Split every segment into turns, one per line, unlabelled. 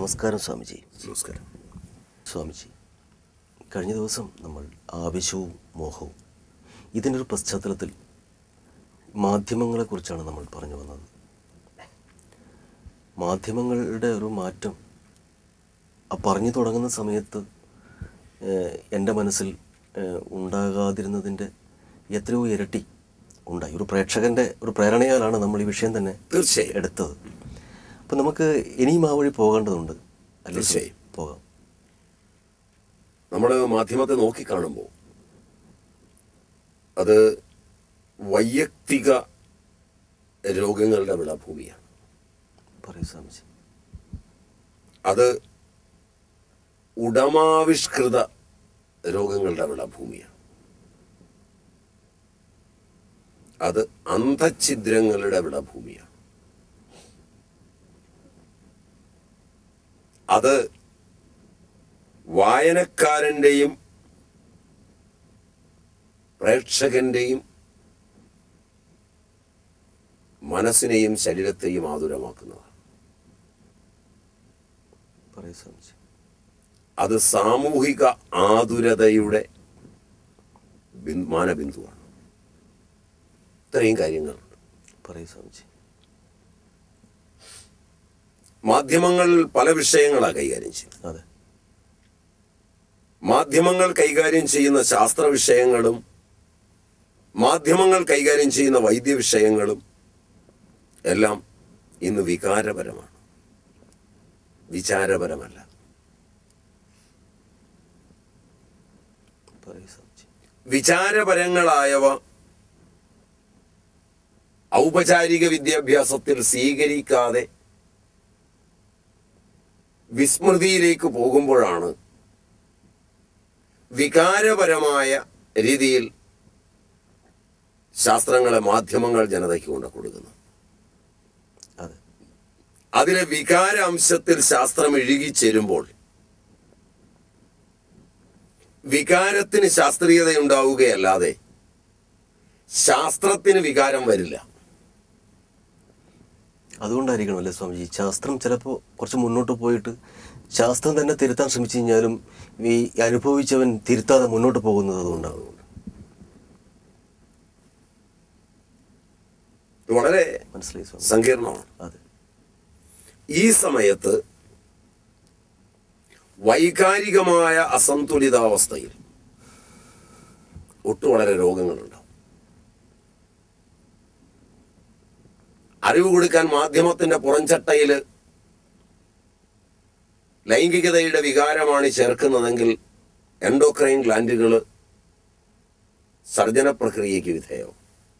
നമസ്കാരം സ്വാമിജി
നമസ്കാരം
സ്വാമിജി കഴിഞ്ഞ ദിവസം നമ്മൾ ആവശ്യവും മോഹവും ഇതിൻ്റെ ഒരു പശ്ചാത്തലത്തിൽ മാധ്യമങ്ങളെക്കുറിച്ചാണ് നമ്മൾ പറഞ്ഞു വന്നത് മാധ്യമങ്ങളുടെ ഒരു മാറ്റം ആ പറഞ്ഞു തുടങ്ങുന്ന സമയത്ത് ഏഹ്, എൻ്റെ മനസ്സിൽ ഏഹ്, ഉണ്ടാകാതിരുന്നതിൻ്റെ എത്രയോ ഇരട്ടി ഉണ്ടായി ഒരു പ്രേക്ഷകൻ്റെ ഒരു പ്രേരണയാലാണ് നമ്മൾ ഈ വിഷയം തന്നെ
തീർച്ചയായും
എടുത്തത് അപ്പം നമുക്ക് ഇനിയും ആ വഴി പോകേണ്ടതുണ്ട് അല്ലേ
തീർച്ചയായും.
പോകാം
നമ്മൾ മാധ്യമത്തെ നോക്കിക്കാണുമ്പോൾ അത് വൈയക്തിക രോഗങ്ങളുടെ വിളഭൂമിയാണ്
പറയൂ സ്വാമിജി
അത് ഉടമാവിഷ്കൃത രോഗങ്ങളുടെ വിളഭൂമിയാണ് അത് അന്ധഛിദ്രങ്ങളുടെ വിളഭൂമിയാണ് അത് വായനക്കാരൻ്റെയും പ്രേക്ഷകന്റെയും മനസ്സിനെയും ശരീരത്തെയും ആതുരമാക്കുന്നതാണ്
പറയൂ സ്വാമിജി
അത് സാമൂഹിക ആതുരതയുടെ ബിൻ- മാനബിന്ദുവാണ് ഇത്രയും കാര്യങ്ങളുണ്ട്
പറയൂ സ്വാമിജി
മാധ്യമങ്ങൾ പല വിഷയങ്ങളാണ് കൈകാര്യം ചെയ്യുന്നത്
അതെ
മാധ്യമങ്ങൾ കൈകാര്യം ചെയ്യുന്ന ശാസ്ത്ര വിഷയങ്ങളും മാധ്യമങ്ങൾ കൈകാര്യം ചെയ്യുന്ന വൈദ്യ വിഷയങ്ങളും എല്ലാം ഇന്ന് വികാരപരമാണ് വിചാരപരമല്ല
പറയൂ സ്വാമിജി
വിചാരപരങ്ങളായവ ഔപചാരിക വിദ്യാഭ്യാസത്തിൽ സ്വീകരിക്കാതെ വിസ്മൃതിയിലേക്ക് പോകുമ്പോഴാണ് വികാരപരമായ രീതിയിൽ ശാസ്ത്രങ്ങളെ മാധ്യമങ്ങൾ ജനതയ്ക്ക് കൊണ്ട് കൊടുക്കുന്നത്
അതെ
അതിലെ വികാര അംശത്തിൽ ശാസ്ത്രം ഇഴുകിച്ചേരുമ്പോൾ വികാരത്തിന് ശാസ്ത്രീയത ഉണ്ടാവുകയല്ലാതെ ശാസ്ത്രത്തിന് വികാരം വരില്ല
അതുകൊണ്ടായിരിക്കണം അല്ലേ സ്വാമിജി ശാസ്ത്രം ചിലപ്പോൾ കുറച്ച് മുന്നോട്ട് പോയിട്ട് ശാസ്ത്രം തന്നെ തിരുത്താൻ ശ്രമിച്ചു കഴിഞ്ഞാലും ഈ അനുഭവിച്ചവൻ തിരുത്താതെ മുന്നോട്ട് പോകുന്നത് അതുകൊണ്ടാണ്
ഇത് വളരെ
മനസ്സിലായി സ്വാമി
സങ്കീർണമാണ്
അതെ
ഈ സമയത്ത് വൈകാരികമായ അസന്തുലിതാവസ്ഥയിൽ ഒട്ടു വളരെ രോഗങ്ങളുണ്ടാവും അറിവ് കൊടുക്കാൻ മാധ്യമത്തിന്റെ പുറംചട്ടയില് ലൈംഗികതയുടെ വികാരമാണ് ചേർക്കുന്നതെങ്കിൽ എൻഡോക്രൈൻ ഗ്ലാൻഡുകൾ സർജന പ്രക്രിയയ്ക്ക് വിധേയവും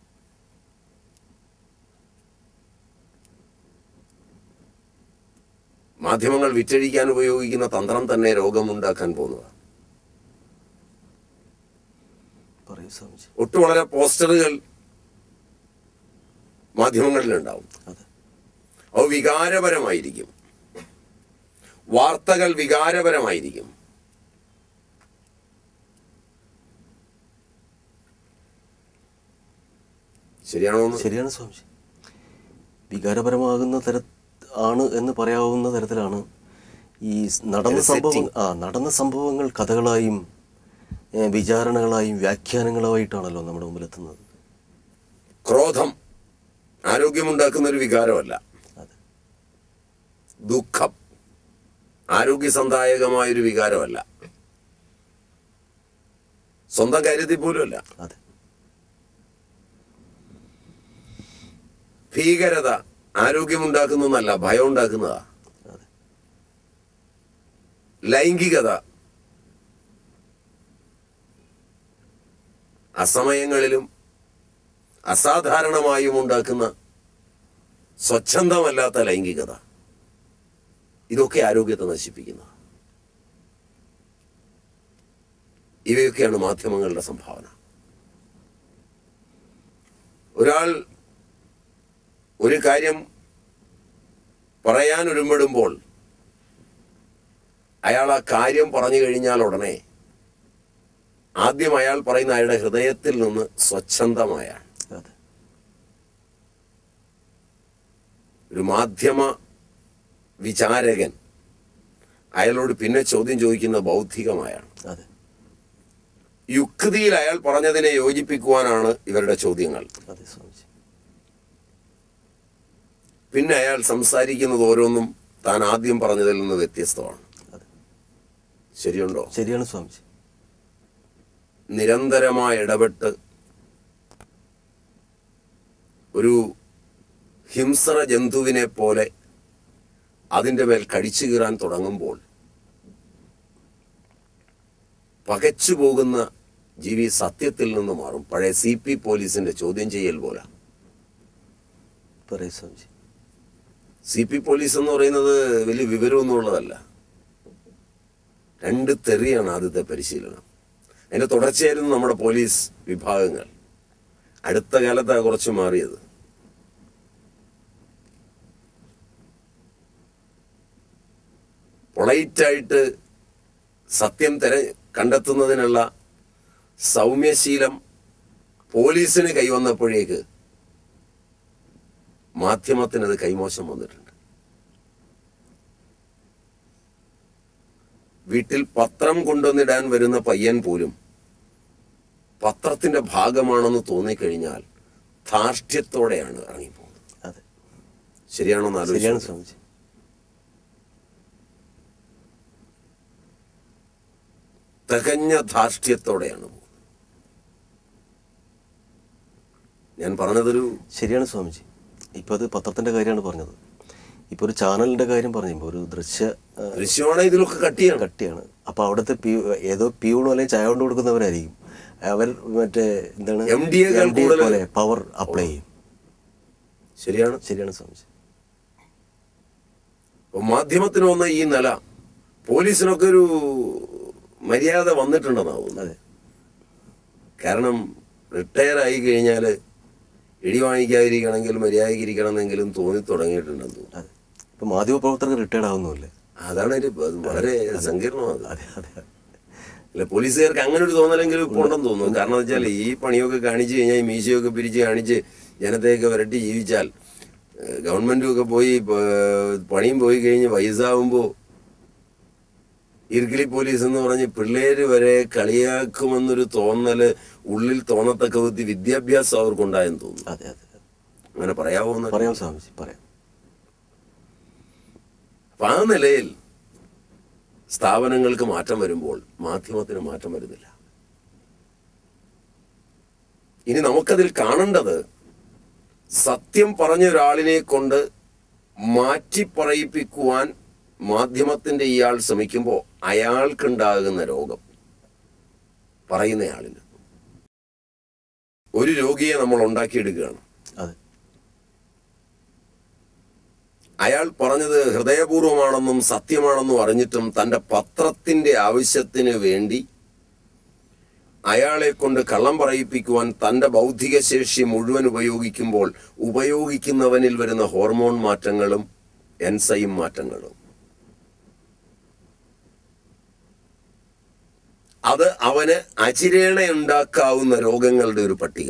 മാധ്യമങ്ങൾ വിറ്റഴിക്കാൻ ഉപയോഗിക്കുന്ന തന്ത്രം തന്നെ രോഗമുണ്ടാക്കാൻ പോകുന്നതാണ്
പറയൂ സ്വാമിജി
ഒട്ടു വളരെ പോസ്റ്ററുകൾ മാധ്യമങ്ങളിലുണ്ടാവും
അതെ
അവ വികാരപരമായിരിക്കും വാർത്തകൾ വികാരപരമായിരിക്കും ശരിയാണോ എന്ന്
ശരിയാണ് സ്വാമിജി വികാരപരമാകുന്ന തര ആണ് എന്ന് പറയാവുന്ന തരത്തിലാണ് ഈ നടന്ന
ഒരു
സംഭവം
setting.
ആ നടന്ന സംഭവങ്ങൾ കഥകളായും ഏ, വിചാരണകളായും വ്യാഖ്യാനങ്ങളായിട്ടാണല്ലോ നമ്മുടെ മുമ്പിലെത്തുന്നത്
ക്രോധം ആരോഗ്യമുണ്ടാക്കുന്ന ഒരു വികാരമല്ല
അതെ
ദുഃഖം ആരോഗ്യസന്ദായകമായൊരു വികാരമല്ല സ്വന്തം കാര്യത്തിൽ പോലുമല്ല
അതെ
ഭീകരത ആരോഗ്യമുണ്ടാക്കുന്നതല്ല ഭയം ഉണ്ടാക്കുന്നതാ
അതെ
ലൈംഗികത അസമയങ്ങളിലും അസാധാരണമായും ഉണ്ടാക്കുന്ന സ്വച്ഛന്തമല്ലാത്ത ലൈംഗികത ഇതൊക്കെ ആരോഗ്യത്തെ നശിപ്പിക്കുന്ന ഇവയൊക്കെയാണ് മാധ്യമങ്ങളുടെ സംഭാവന ഒരാൾ ഒരു കാര്യം പറയാൻ ഒരുമ്പെടുമ്പോൾ അയാൾ ആ കാര്യം പറഞ്ഞു കഴിഞ്ഞാൽ ഉടനെ ആദ്യം അയാൾ പറയുന്ന അയാളുടെ ഹൃദയത്തിൽ നിന്ന് സ്വച്ഛന്തമായാണ്
അതെ
ഒരു മാധ്യമ വിചാരകൻ അയാളോട് പിന്നെ ചോദ്യം ചോദിക്കുന്നത് ബൗദ്ധികമായാണ്
അതെ
യുക്തിയിൽ അയാൾ പറഞ്ഞതിനെ യോജിപ്പിക്കുവാനാണ് ഇവരുടെ ചോദ്യങ്ങൾ
അതെ സ്വാമിജി
പിന്നെ അയാൾ സംസാരിക്കുന്നത് ഓരോന്നും താൻ ആദ്യം പറഞ്ഞതിൽ നിന്ന് വ്യത്യസ്തമാണ്
അതെ
ശരിയുണ്ടോ
ശരിയാണ് സ്വാമിജി
നിരന്തരമായി ഇടപെട്ട് ഒരു ഹിംസറ ജന്തുവിനെ പോലെ അതിൻ്റെ മേൽ കടിച്ചു കീറാൻ തുടങ്ങുമ്പോൾ പകച്ചു പോകുന്ന ജീവി സത്യത്തിൽ നിന്ന് മാറും പഴയ സി പി പോലീസിന്റെ ചോദ്യം ചെയ്യൽ പോലെ
പറയൂ സ്വാമിജി
സി പി പോലീസ് എന്ന് പറയുന്നത് വലിയ വിവരമൊന്നുമുള്ളതല്ല രണ്ട് തെറിയാണ് ആദ്യത്തെ പരിശീലനം അതിന്റെ തുടർച്ചയായിരുന്നു നമ്മുടെ പോലീസ് വിഭാഗങ്ങൾ അടുത്ത കാലത്താണ് കുറച്ച് മാറിയത് പൊളൈറ്റായിട്ട് സത്യം തെര കണ്ടെത്തുന്നതിനുള്ള സൗമ്യശീലം പോലീസിന് കൈവന്നപ്പോഴേക്ക് മാധ്യമത്തിന് അത് കൈമോശം വന്നിട്ടുണ്ട് വീട്ടിൽ പത്രം കൊണ്ടുവന്നിടാൻ വരുന്ന പയ്യൻ പോലും പത്രത്തിന്റെ ഭാഗമാണെന്ന് തോന്നിക്കഴിഞ്ഞാൽ ധാർഷ്ട്യത്തോടെയാണ് ഇറങ്ങിപ്പോകുന്നത്
അതെ
ശരിയാണോ എന്ന്
ശരിയാണ്
ആലോചിച്ചു
സ്വാമിജി
തികഞ്ഞ ധാർഷ്ട്യത്തോടെയാണ് പോകുന്നത് ഞാൻ പറഞ്ഞതൊരു
ശരിയാണ് സ്വാമിജി ഇപ്പോൾ അത് പത്രത്തിൻ്റെ കാര്യമാണ് പറഞ്ഞത് ഇപ്പോൾ ഒരു ചാനലിൻ്റെ കാര്യം പറഞ്ഞു ഒരു ദൃശ്യ ആ,
ദൃശ്യമാണ് ഇതിലൊക്കെ കട്ടിയാണ്
കട്ടിയാണ് അപ്പോൾ അവിടുത്തെ പി ഏതോ പ്യൂണോ അല്ലെങ്കിൽ ചായ കൊണ്ട് കൊടുക്കുന്നവരായിരിക്കും അവർ മറ്റേ എന്താണ്
MDA ക്കാൾ
MDA
കൂടുതൽ-
പോലെ പവർ അപ്ലൈ ചെയ്യും
ശരിയാണ്
ശരിയാണ് സ്വാമിജി
അപ്പൊ മാധ്യമത്തിന് വന്ന ഈ നില പോലീസിനൊക്കെ ഒരു മര്യാദ വന്നിട്ടുണ്ടെന്നാവും
അതെ
കാരണം റിട്ടയർ ആയി കഴിഞ്ഞാൽ ഇടി വാങ്ങിക്കാതിരിക്കണമെങ്കിൽ മര്യാദയ്ക്ക് ഇരിക്കണമെന്നെങ്കിലും തോന്നി തുടങ്ങിയിട്ടുണ്ടെന്ന് തോന്നുന്നു
അതെ ഇപ്പോൾ മാധ്യമപ്രവർത്തകർ റിട്ടയർഡ് ആവുന്നുമില്ലേ
അതാണ് ഒരു അത് വളരെ സങ്കീർണമാണ്
അതെ അതെ
അല്ല പോലീസുകാർക്ക് അങ്ങനെ ഒരു തോന്നലെങ്കിലും ഇപ്പോൾ ഉണ്ടെന്ന് തോന്നുന്നു കാരണം എന്ന് വെച്ചാൽ ഈ പണിയൊക്കെ കാണിച്ചു കഴിഞ്ഞാൽ ഈ മീശയൊക്കെ പിരിച്ച് കാണിച്ച് ജനത്തെയൊക്കെ വരട്ടി ജീവിച്ചാൽ ഏഹ്, ഗവൺമെന്റും ഒക്കെ പോയി ഏഹ്, പണിയും പോയി കഴിഞ്ഞ് വയസ്സാവുമ്പോൾ ഇർക്കിലി പോലീസ് എന്ന് പറഞ്ഞ് പിള്ളേര് വരെ കളിയാക്കുമെന്നൊരു തോന്നല് ഉള്ളിൽ തോന്നത്തക്ക വിധത്തിൽ വിദ്യാഭ്യാസം അവർക്കുണ്ടായെന്ന് തോന്നുന്നു
അതെ അതെ അതെ.
അങ്ങനെ പറയാവോ എന്ന്
പറയാം സ്വാമിജി പറയാം
അപ്പൊ ആ നിലയിൽ സ്ഥാപനങ്ങൾക്ക് മാറ്റം വരുമ്പോൾ മാധ്യമത്തിന് മാറ്റം വരുന്നില്ല ഇനി നമുക്കതിൽ കാണേണ്ടത് സത്യം പറഞ്ഞ ഒരാളിനെ കൊണ്ട് മാറ്റി പറയിപ്പിക്കുവാൻ മാധ്യമത്തിന്റെ ഇയാൾ ശ്രമിക്കുമ്പോൾ അയാൾക്കുണ്ടാകുന്ന രോഗം പറയുന്നയാളിന് ഒരു രോഗിയെ നമ്മൾ ഉണ്ടാക്കിയെടുക്കുകയാണ്
അതെ
അയാൾ പറഞ്ഞത് ഹൃദയപൂർവമാണെന്നും സത്യമാണെന്നും അറിഞ്ഞിട്ടും തന്റെ പത്രത്തിന്റെ ആവശ്യത്തിന് വേണ്ടി അയാളെ കൊണ്ട് കള്ളം പറയിപ്പിക്കുവാൻ തന്റെ ബൗദ്ധിക ശേഷി മുഴുവൻ ഉപയോഗിക്കുമ്പോൾ ഉപയോഗിക്കുന്നവനിൽ വരുന്ന ഹോർമോൺ മാറ്റങ്ങളും എൻസൈം മാറ്റങ്ങളും അത് അവന് അചിരേണ ഉണ്ടാക്കാവുന്ന രോഗങ്ങളുടെ ഒരു പട്ടിക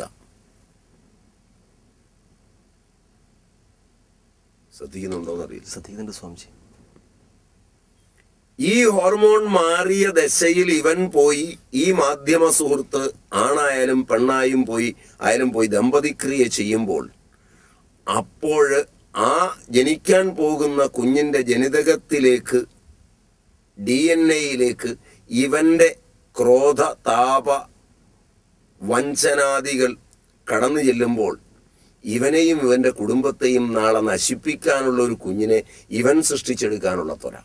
ശ്രദ്ധിക്കുന്നുണ്ടോന്നറിയില്ല
ശ്രദ്ധിക്കുന്നുണ്ട് സ്വാമിജി
ഈ ഹോർമോൺ മാറിയ ദശയിൽ ഇവൻ പോയി ഈ മാധ്യമ സുഹൃത്ത് ആണായാലും പെണ്ണായും പോയി ആയാലും പോയി ദമ്പതിക്രിയ ചെയ്യുമ്പോൾ അപ്പോൾ ആ ജനിക്കാൻ പോകുന്ന കുഞ്ഞിന്റെ ജനിതകത്തിലേക്ക് ഡി എൻ എയിലേക്ക് ഇവന്റെ ക്രോധ താപ വഞ്ചനാദികൾ കടന്നു ചെല്ലുമ്പോൾ ഇവനെയും ഇവന്റെ കുടുംബത്തെയും നാളെ നശിപ്പിക്കാനുള്ള ഒരു കുഞ്ഞിനെ ഇവൻ സൃഷ്ടിച്ചെടുക്കാനുള്ള ത്വര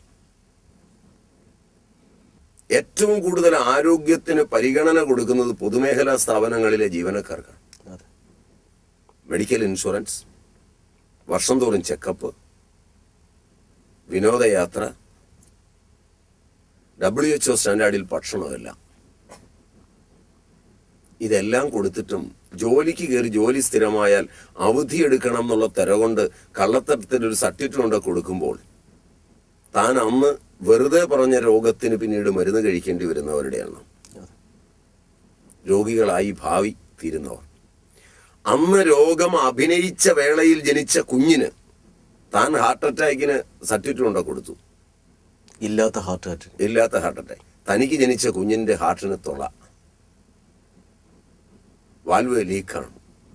ഏറ്റവും കൂടുതൽ ആരോഗ്യത്തിന് പരിഗണന കൊടുക്കുന്നത് പൊതുമേഖലാ സ്ഥാപനങ്ങളിലെ ജീവനക്കാർക്കാണ്
അതെ
മെഡിക്കൽ ഇൻഷുറൻസ് വർഷം തോറും ചെക്കപ്പ് വിനോദയാത്ര ഡബ്ല്യു എച്ച് ഒ സ്റ്റാൻഡേർഡിൽ ഭക്ഷണമെല്ലാം ഇതെല്ലാം കൊടുത്തിട്ടും ജോലിക്ക് കയറി ജോലി സ്ഥിരമായാൽ അവധി എടുക്കണം എന്നുള്ള തെര കൊണ്ട് കള്ളത്തരത്തിൽ ഒരു സർട്ടിഫിക്കറ്റ് കൊണ്ട് കൊടുക്കുമ്പോൾ താൻ അന്ന് വെറുതെ പറഞ്ഞ രോഗത്തിന് പിന്നീട് മരുന്ന് കഴിക്കേണ്ടി വരുന്നവരുടെ എണ്ണം
അതെ
രോഗികളായി ഭാവി തീരുന്നവർ അന്ന് രോഗം അഭിനയിച്ച വേളയിൽ ജനിച്ച കുഞ്ഞിന് താൻ ഹാർട്ട് അറ്റാക്കിന് സർട്ടിഫിക്കറ്റ് കൊണ്ട കൊടുത്തു
ഇല്ലാത്ത ഹാർട്ട് അറ്റാക്ക്
ഇല്ലാത്ത ഹാർട്ട് അറ്റാക്ക് തനിക്ക് ജനിച്ച കുഞ്ഞിന്റെ ഹാർട്ടിന് തുള വാൽവ് ലീക്കാണ്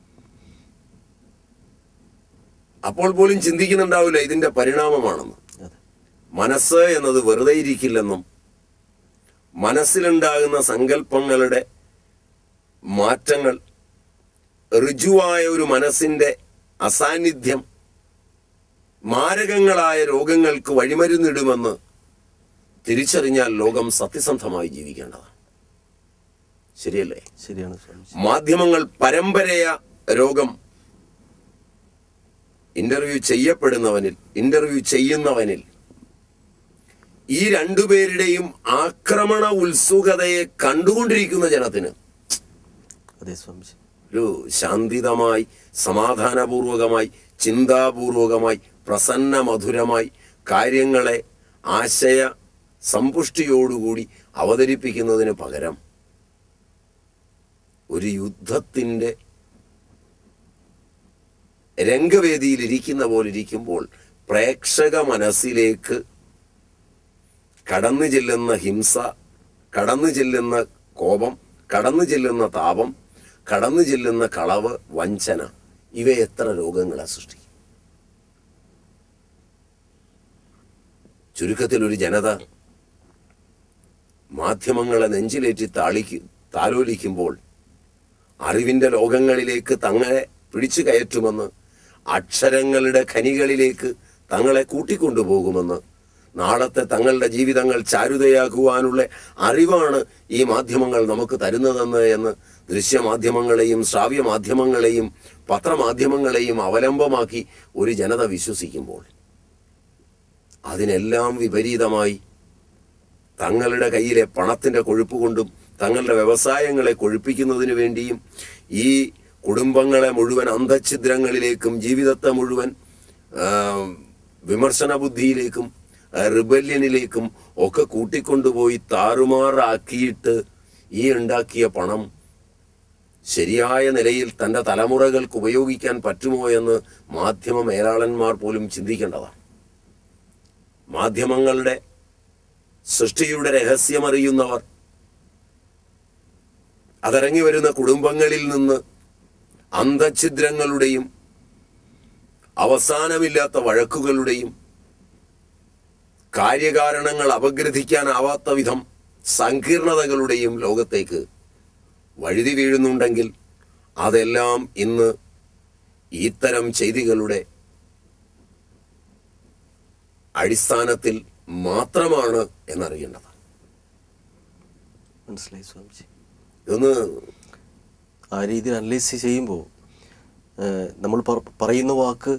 അപ്പോൾ പോലും ചിന്തിക്കുന്നുണ്ടാവില്ല ഇതിന്റെ പരിണാമമാണെന്ന്
അതെ
മനസ്സ് എന്നത് വെറുതെ ഇരിക്കില്ലെന്നും മനസ്സിലുണ്ടാകുന്ന സങ്കല്പങ്ങളുടെ മാറ്റങ്ങൾ ഋജുവായ ഒരു മനസ്സിന്റെ അസാന്നിധ്യം മാരകങ്ങളായ രോഗങ്ങൾക്ക് വഴിമരുന്നിടുമെന്ന് തിരിച്ചറിഞ്ഞാൽ ലോകം സത്യസന്ധമായി ജീവിക്കേണ്ടതാണ് ശരിയല്ലേ
ശരിയാണ് സ്വാമിജി
മാധ്യമങ്ങൾ പരമ്പരയ രോഗം ഇന്റർവ്യൂ ചെയ്യപ്പെടുന്നവനിൽ ഇന്റർവ്യൂ ചെയ്യുന്നവനിൽ ഈ രണ്ടുപേരുടെയും ആക്രമണ ഉത്സുകതയെ കണ്ടുകൊണ്ടിരിക്കുന്ന ജനത്തിന്
അതെ സ്വാമിജി
ഒരു ശാന്തിതമായി സമാധാനപൂർവകമായി ചിന്താപൂർവകമായി പ്രസന്ന മധുരമായി കാര്യങ്ങളെ ആശയ സമ്പുഷ്ടിയോടുകൂടി അവതരിപ്പിക്കുന്നതിന് പകരം ഒരു യുദ്ധത്തിൻ്റെ രംഗവേദിയിൽ ഇരിക്കുന്ന പോലെ ഇരിക്കുമ്പോൾ പ്രേക്ഷക മനസ്സിലേക്ക് കടന്നു ചെല്ലുന്ന ഹിംസ കടന്നു ചെല്ലുന്ന കോപം കടന്നു ചെല്ലുന്ന താപം കടന്നു ചെല്ലുന്ന കളവ് വഞ്ചന ഇവ എത്ര രോഗങ്ങളെ സൃഷ്ടിക്കും ചുരുക്കത്തിൽ ഒരു ജനത മാധ്യമങ്ങളെ നെഞ്ചിലേറ്റി താളിക്ക് താലോലിക്കുമ്പോൾ അറിവിന്റെ ലോകങ്ങളിലേക്ക് തങ്ങളെ പിടിച്ചു കയറ്റുമെന്ന് അക്ഷരങ്ങളുടെ ഖനികളിലേക്ക് തങ്ങളെ കൂട്ടിക്കൊണ്ടുപോകുമെന്ന് നാളത്തെ തങ്ങളുടെ ജീവിതങ്ങൾ ചാരുതയാക്കുവാനുള്ള അറിവാണ് ഈ മാധ്യമങ്ങൾ നമുക്ക് തരുന്നതെന്ന് എന്ന് ദൃശ്യമാധ്യമങ്ങളെയും ശ്രാവ്യ മാധ്യമങ്ങളെയും പത്രമാധ്യമങ്ങളെയും അവലംബമാക്കി ഒരു ജനത വിശ്വസിക്കുമ്പോൾ അതിനെല്ലാം വിപരീതമായി തങ്ങളുടെ കയ്യിലെ പണത്തിന്റെ കൊഴുപ്പ് കൊണ്ടും തങ്ങളുടെ വ്യവസായങ്ങളെ കൊഴുപ്പിക്കുന്നതിന് വേണ്ടിയും ഈ കുടുംബങ്ങളെ മുഴുവൻ അന്ധഛിദ്രങ്ങളിലേക്കും ജീവിതത്തെ മുഴുവൻ ആ, വിമർശന ബുദ്ധിയിലേക്കും ആ, റിബല്യനിലേക്കും ഒക്കെ കൂട്ടിക്കൊണ്ടുപോയി താറുമാറാക്കിയിട്ട് ഈ ഉണ്ടാക്കിയ പണം ശരിയായ നിലയിൽ തന്റെ തലമുറകൾക്ക് ഉപയോഗിക്കാൻ പറ്റുമോ എന്ന് മാധ്യമ മേലാളന്മാർ പോലും ചിന്തിക്കേണ്ടതാണ് മാധ്യമങ്ങളുടെ സൃഷ്ടിയുടെ രഹസ്യമറിയുന്നവർ അതിറങ്ങി വരുന്ന കുടുംബങ്ങളിൽ നിന്ന് അന്തഛിദ്രങ്ങളുടെയും അവസാനമില്ലാത്ത വഴക്കുകളുടെയും കാര്യകാരണങ്ങൾ അപഗ്രഥിക്കാനാവാത്ത വിധം സങ്കീർണതകളുടെയും ലോകത്തേക്ക് വഴുതി വീഴുന്നുണ്ടെങ്കിൽ അതെല്ലാം ഇന്ന് ഇത്തരം ചെയ്തികളുടെ അടിസ്ഥാനത്തിൽ മാത്രമാണ് എന്നറിയേണ്ടത്
മനസ്സിലായി സ്വാമിജി
ഇതൊന്ന്
ആ രീതിയിൽ അനലൈസ് ചെയ്യുമ്പോൾ നമ്മൾ പറ- പറയുന്ന വാക്ക്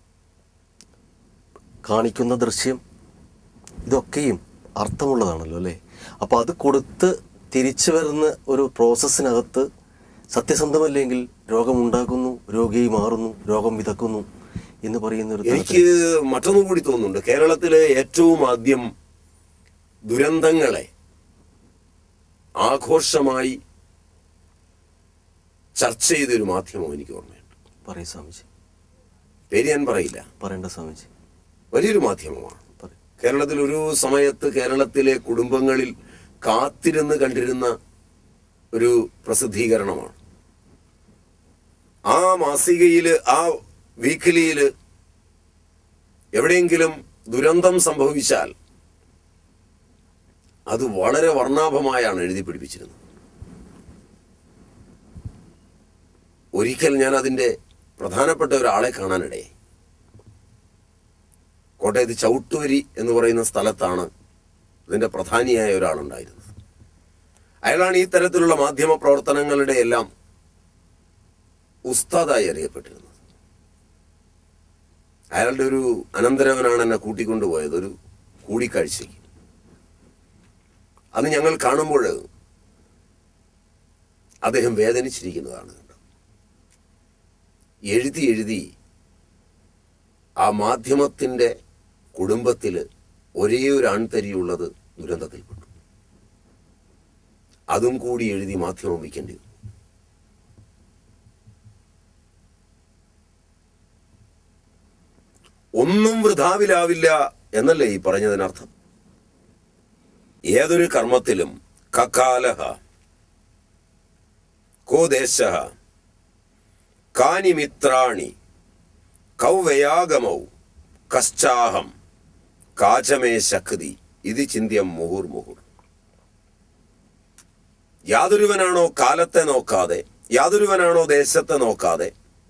കാണിക്കുന്ന ദൃശ്യം ഇതൊക്കെയും അർത്ഥമുള്ളതാണല്ലോ അല്ലേ അപ്പോൾ അത് കൊടുത്ത് തിരിച്ചു വരുന്ന ഒരു പ്രോസസ്സിനകത്ത് സത്യസന്ധമല്ലെങ്കിൽ രോഗമുണ്ടാക്കുന്നു രോഗി മാറുന്നു രോഗം വിതക്കുന്നു എന്ന് പറയുന്ന ഒരു
എനിക്ക് മറ്റൊന്നും കൂടി തോന്നുന്നുണ്ട് കേരളത്തിലെ ഏറ്റവും ആദ്യം ദുരന്തങ്ങളെ ആഘോഷമായി ചർച്ച ചെയ്തൊരു മാധ്യമം എനിക്ക് ഓർമ്മയുണ്ട്
പറയും സ്വാമിജി
പേര് ഞാൻ പറയില്ല
പറയേണ്ട സ്വാമിജി
വലിയൊരു മാധ്യമമാണ്
പറയും
കേരളത്തിൽ ഒരു സമയത്ത് കേരളത്തിലെ കുടുംബങ്ങളിൽ കാത്തിരുന്ന് കണ്ടിരുന്ന ഒരു പ്രസിദ്ധീകരണമാണ് ആ മാസികയില് ആ വീക്കിലിയില് എവിടെയെങ്കിലും ദുരന്തം സംഭവിച്ചാൽ അത് വളരെ വർണ്ണാഭമായാണ് എഴുതി പിടിപ്പിച്ചിരുന്നത് ഒരിക്കൽ ഞാൻ അതിൻ്റെ പ്രധാനപ്പെട്ട ഒരാളെ കാണാനിടയായി കോട്ടയത്ത് ചവിട്ടുവരി എന്ന് പറയുന്ന സ്ഥലത്താണ് ഇതിന്റെ പ്രധാനിയായ ഒരാളുണ്ടായിരുന്നത് അയാളാണ് ഈ തരത്തിലുള്ള മാധ്യമ പ്രവർത്തനങ്ങളുടെ എല്ലാം ഉസ്താദായി അറിയപ്പെട്ടിരുന്നത് അയാളുടെ ഒരു അനന്തരവനാണ് എന്നെ കൂട്ടിക്കൊണ്ടുപോയത് ഒരു കൂടിക്കാഴ്ചയ്ക്ക് അന്ന് ഞങ്ങൾ കാണുമ്പോൾ അദ്ദേഹം വേദനിച്ചിരിക്കുന്നതാണ് കണ്ടത് എഴുതി എഴുതി ആ മാധ്യമത്തിന്റെ കുടുംബത്തിൽ ഒരേ ഒരു ആൺതരിയുള്ളത് ദുരന്തത്തിൽപ്പെട്ടു അതും കൂടി എഴുതി മാധ്യമം വയ്ക്കേണ്ടി വന്നു ഒന്നും വൃഥാവിലാവില്ല എന്നല്ലേ ഈ പറഞ്ഞതിനർത്ഥം ഏതൊരു കർമ്മത്തിലും കക്കാലഹ കോ ദേശ കാനി മിത്രാണി കൗവയാഗമൗ കശ്ചാഹം കാചമേ ശക്തി ഇത് ചിന്യം മുഹുർമുഹുർ യാതൊരുവനാണോ കാലത്തെ നോക്കാതെ യാതൊരുവനാണോ ദേശത്തെ നോക്കാതെ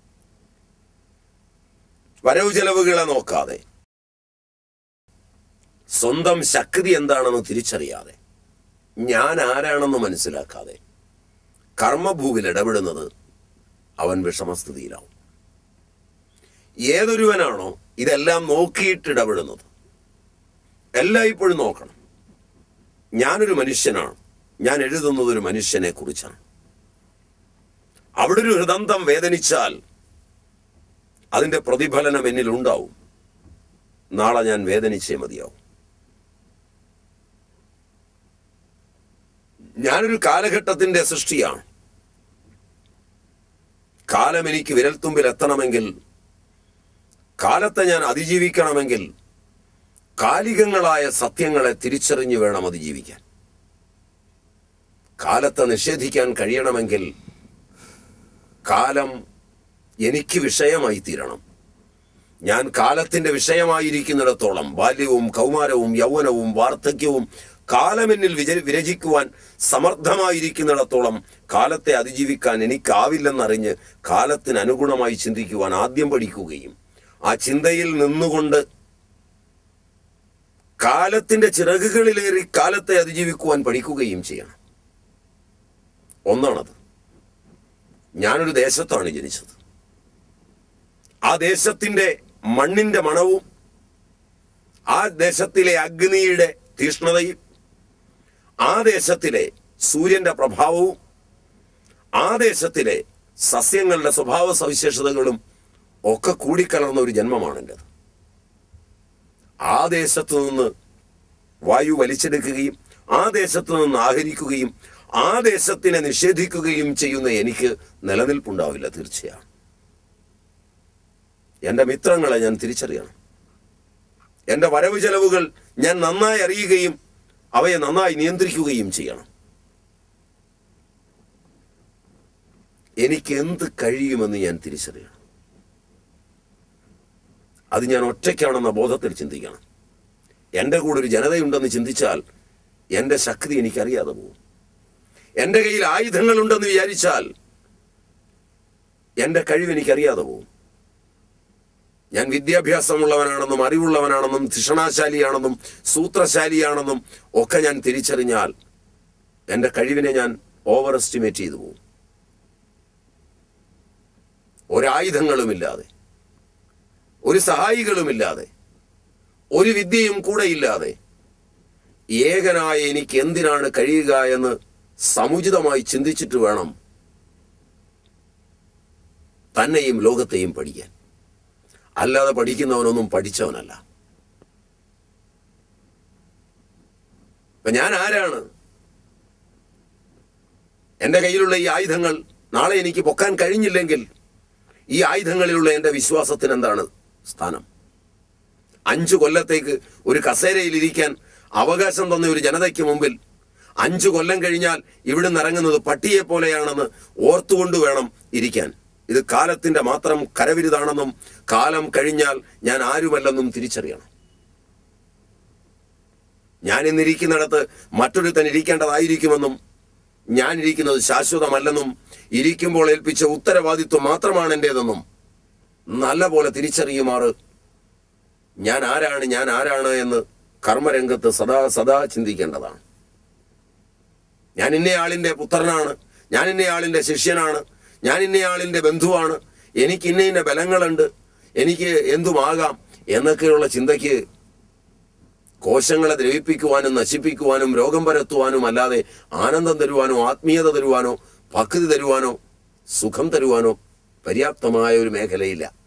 വരവ് ചെലവുകളെ നോക്കാതെ സ്വന്തം ശക്തി എന്താണെന്ന് തിരിച്ചറിയാതെ ഞാൻ ആരാണെന്ന് മനസ്സിലാക്കാതെ കർമ്മഭൂവിൽ ഇടപെടുന്നത് അവൻ വിഷമസ്ഥിതിയിലാവും ഏതൊരുവനാണോ ഇതെല്ലാം നോക്കിയിട്ട് ഇടപെടുന്നത് എല്ലാം ഇപ്പോഴും നോക്കണം ഞാനൊരു മനുഷ്യനാണ് ഞാൻ എഴുതുന്നത് ഒരു മനുഷ്യനെ കുറിച്ചാണ് അവിടെ ഒരു ഹൃദന്തം വേദനിച്ചാൽ അതിന്റെ പ്രതിഫലനം എന്നിൽ ഉണ്ടാവും നാളെ ഞാൻ വേദനിച്ചേ മതിയാവും ഞാനൊരു കാലഘട്ടത്തിന്റെ സൃഷ്ടിയാണ് കാലം എനിക്ക് വിരൽത്തുമ്പിൽ എത്തണമെങ്കിൽ കാലത്തെ ഞാൻ അതിജീവിക്കണമെങ്കിൽ കാലികങ്ങളായ സത്യങ്ങളെ തിരിച്ചറിഞ്ഞു വേണം അതിജീവിക്കാൻ കാലത്തെ നിഷേധിക്കാൻ കഴിയണമെങ്കിൽ കാലം എനിക്ക് വിഷയമായി തീരണം ഞാൻ കാലത്തിന്റെ വിഷയമായിരിക്കുന്നിടത്തോളം ബാല്യവും കൗമാരവും യൗവനവും വാർദ്ധക്യവും കാലമെന്നിൽ വിജ വിരചിക്കുവാൻ സമർത്ഥമായിരിക്കുന്നിടത്തോളം കാലത്തെ അതിജീവിക്കാൻ എനിക്കാവില്ലെന്നറിഞ്ഞ് കാലത്തിന് അനുഗുണമായി ചിന്തിക്കുവാൻ ആദ്യം പഠിക്കുകയും ആ ചിന്തയിൽ നിന്നുകൊണ്ട് കാലത്തിന്റെ ചിറകുകളിലേറി കാലത്തെ അതിജീവിക്കുവാൻ പഠിക്കുകയും ചെയ്യണം ഒന്നാണത് ഞാനൊരു ദേശത്താണ് ജനിച്ചത് ആ ദേശത്തിന്റെ മണ്ണിന്റെ മണവും ആ ദേശത്തിലെ അഗ്നിയുടെ തീഷ്ണതയും ആ ദേശത്തിലെ സൂര്യന്റെ പ്രഭാവവും ആ ദേശത്തിലെ സസ്യങ്ങളുടെ സ്വഭാവ സവിശേഷതകളും ഒക്കെ കൂടിക്കലർന്ന ഒരു ജന്മമാണ് എൻ്റെത് ആ ദേശത്തു നിന്ന് വായു വലിച്ചെടുക്കുകയും ആ ദേശത്തു നിന്ന് ആഹരിക്കുകയും ആ ദേശത്തിനെ നിഷേധിക്കുകയും ചെയ്യുന്ന എനിക്ക് നിലനിൽപ്പുണ്ടാവില്ല തീർച്ചയാണ് എന്റെ മിത്രങ്ങളെ ഞാൻ തിരിച്ചറിയണം എന്റെ വരവ് ചെലവുകൾ ഞാൻ നന്നായി അറിയുകയും അവയെ നന്നായി നിയന്ത്രിക്കുകയും ചെയ്യണം എനിക്ക് എന്ത് കഴിയുമെന്ന് ഞാൻ തിരിച്ചറിയണം അത് ഞാൻ ഒറ്റയ്ക്കാണെന്ന ബോധത്തിൽ ചിന്തിക്കണം എൻ്റെ കൂടെ ഒരു ജനതയുണ്ടെന്ന് ചിന്തിച്ചാൽ എൻ്റെ ശക്തി എനിക്കറിയാതെ പോകും എൻ്റെ കയ്യിൽ ആയുധങ്ങളുണ്ടെന്ന് വിചാരിച്ചാൽ എൻ്റെ കഴിവ് എനിക്കറിയാതെ പോകും ഞാൻ വിദ്യാഭ്യാസമുള്ളവനാണെന്നും അറിവുള്ളവനാണെന്നും ധിഷണാശാലിയാണെന്നും സൂത്രശാലിയാണെന്നും ഒക്കെ ഞാൻ തിരിച്ചറിഞ്ഞാൽ എൻ്റെ കഴിവിനെ ഞാൻ ഓവർ എസ്റ്റിമേറ്റ് ചെയ്തു പോകും ഒരായുധങ്ങളുമില്ലാതെ ഒരു സഹായികളുമില്ലാതെ ഒരു വിദ്യയും കൂടെ ഇല്ലാതെ ഏകനായ എനിക്ക് എന്തിനാണ് കഴിയുക എന്ന് സമുചിതമായി ചിന്തിച്ചിട്ട് വേണം തന്നെയും ലോകത്തെയും പഠിക്കാൻ അല്ലാതെ പഠിക്കുന്നവനൊന്നും പഠിച്ചവനല്ല ഇപ്പൊ ഞാൻ ആരാണ് എന്റെ കയ്യിലുള്ള ഈ ആയുധങ്ങൾ നാളെ എനിക്ക് പൊക്കാൻ കഴിഞ്ഞില്ലെങ്കിൽ ഈ ആയുധങ്ങളിലുള്ള എന്റെ വിശ്വാസത്തിന് എന്താണ് സ്ഥാനം അഞ്ചു കൊല്ലത്തേക്ക് ഒരു കസേരയിൽ ഇരിക്കാൻ അവകാശം തന്ന ഒരു ജനതയ്ക്ക് മുമ്പിൽ അഞ്ചു കൊല്ലം കഴിഞ്ഞാൽ ഇവിടുന്ന് ഇറങ്ങുന്നത് പട്ടിയെ പോലെയാണെന്ന് ഓർത്തുകൊണ്ട് വേണം ഇരിക്കാൻ ഇത് കാലത്തിന്റെ മാത്രം കരവിരുതാണെന്നും കാലം കഴിഞ്ഞാൽ ഞാൻ ആരുമല്ലെന്നും തിരിച്ചറിയണം ഞാൻ ഇന്നിരിക്കുന്നിടത്ത് മറ്റൊരുത്തൻ ഇരിക്കേണ്ടതായിരിക്കുമെന്നും ഞാൻ ഇരിക്കുന്നത് ശാശ്വതമല്ലെന്നും ഇരിക്കുമ്പോൾ ഏൽപ്പിച്ച ഉത്തരവാദിത്വം മാത്രമാണ് എൻ്റേതെന്നും നല്ല പോലെ തിരിച്ചറിയുമാറ് ഞാൻ ആരാണ് ഞാൻ ആരാണ് എന്ന് കർമ്മരംഗത്ത് സദാ സദാ ചിന്തിക്കേണ്ടതാണ് ഞാൻ ഇന്നയാളിന്റെ പുത്രനാണ് ഞാൻ ഇന്നയാളിന്റെ ശിഷ്യനാണ് ഞാൻ ഇന്നയാളിന്റെ ബന്ധുവാണ് എനിക്ക് ഇന്ന ഇന്ന ബലങ്ങളുണ്ട് എനിക്ക് എന്തുമാകാം എന്നൊക്കെയുള്ള ചിന്തയ്ക്ക് കോശങ്ങളെ ദ്രവിപ്പിക്കുവാനും നശിപ്പിക്കുവാനും രോഗം പരത്തുവാനും അല്ലാതെ ആനന്ദം തരുവാനോ ആത്മീയത തരുവാനോ ഭക്തി തരുവാനോ സുഖം തരുവാനോ പര്യാപ്തമായ ഒരു മേഖലയില്ല